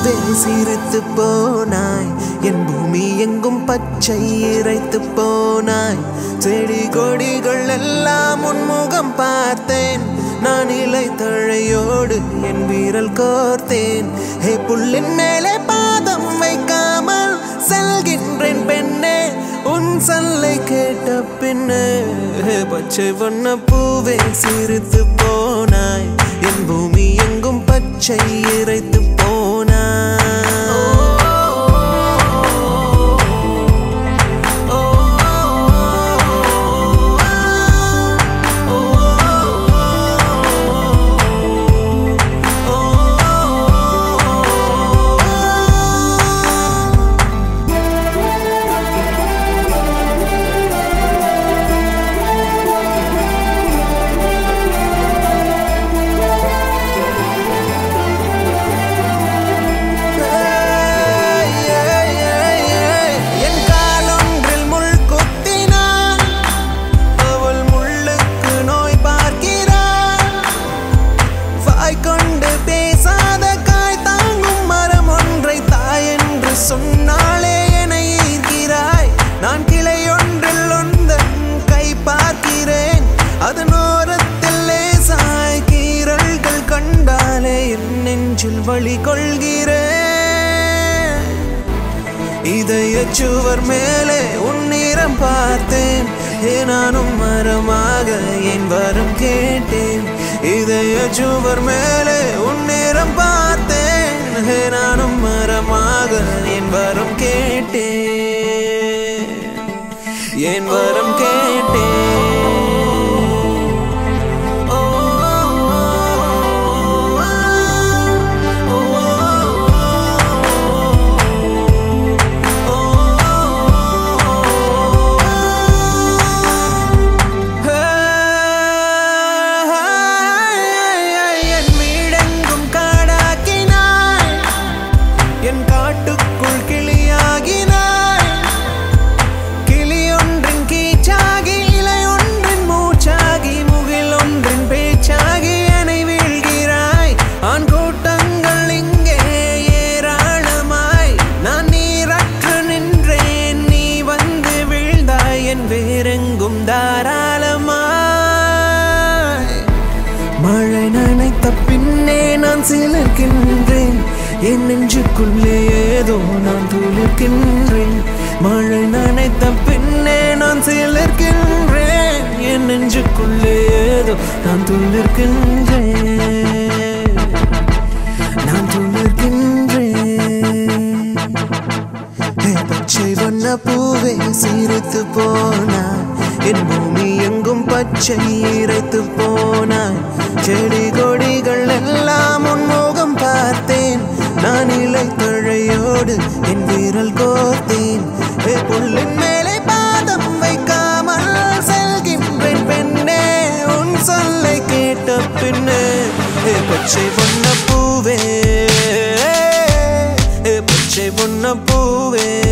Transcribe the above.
பூவே சிரித்து போனாய் என் பூமி எங்கும் பச்சை இறைத்து போனாய் செடி கொடிகள் எல்லாம் உன்முகம் பார்த்தேன் நான் இலை தழையோடு என் வீரல் கோர்த்தேன் ஹே புல்லின் மேலே பாதம் வைக்காமல் செல்கின்றேன் பெண்ணே உன் சொல்லை கேட்ட பின்னே ஹே பச்சை வண்ண பூவே சிரித்து போனாய் என் பூமி எங்கும் பச்சை இறைத்து என் காலொன்றில் முள் குத்தினாள் அவள் முள்ளுக்கு நோய் பார்க்கிறாள் வாய் கொண்டு பேசாத காய் தாங்கும் மரம் ஒன்றை தாய் என்று சொன்னாலே என ஈர்க்கிறாய் நான் கிளை ஒன்றில் ஒன்றன் கை பார்க்கிறேன் அதன் ஓரத்தில் லேசாய் கீரல்கள் கண்டாலே என் நெஞ்சில் வழி கொள்கிறேன் இதய சுவர் மேலே உன்னிறம் பார்த்தேன் ஏ நானும் மரமாக என் வரம் கேட்டேன் இதய சுவர் மேலே உன்னிறம் பார்த்தேன் ஏ நானும் மரமாக என் வரம் கேட்டேன் என் வரம் கேட்டேன் ஓ, ஓ, என் வீடெங்கும் காடாக்கினாய் என் காட்டுக்குள் கிளியாகினாய் கிளி ஒன்றின் கீச்சாகி இலை ஒன்றின் மூச்சாகி முகில் ஒன்றின் பேச்சாகி என்னை வீழ்கிறாய் ஆண் கூட்டங்கள் இங்கே ஏராளமாய் நான் நீரற்று நின்றேன் நீ வந்து வீழ்ந்தாய் என் வேறெங்கும் தாராளமாய் மழை நனைத்த பின்னே நான் சிலிர்க்கின்றேன் என் நெஞ்சுக்குள்ளே ஏதோ நான் துளிர்க்கின்றேன் மழை நனைத்த பின்னே நான் சிலிர்க்கின்றேன் என் நெஞ்சுக்குள்ளே ஏதோ நான் துளிர்க்கின்றேன் நான் துளிர்க்கின்றேன் ஹே பச்சை வண்ண பூவே சிரித்து போனாய் என் பூமி எங்கும் பச்சை இறைத்து போனாய் செடி கொடிகள் எல்லாம் உன்முகம் பார்த்தேன் நான் இலை தழையோடு என் வீரல் கோர்த்தேன் ஹே புல்லின் மேலே பாதம் வைக்காமல் செல்கின்றேன் பெண்ணே உன் சொல்லை கேட்ட பின்னே ஹே பச்சை வண்ண பூவே ஏ பச்சை பொன்ன பூவே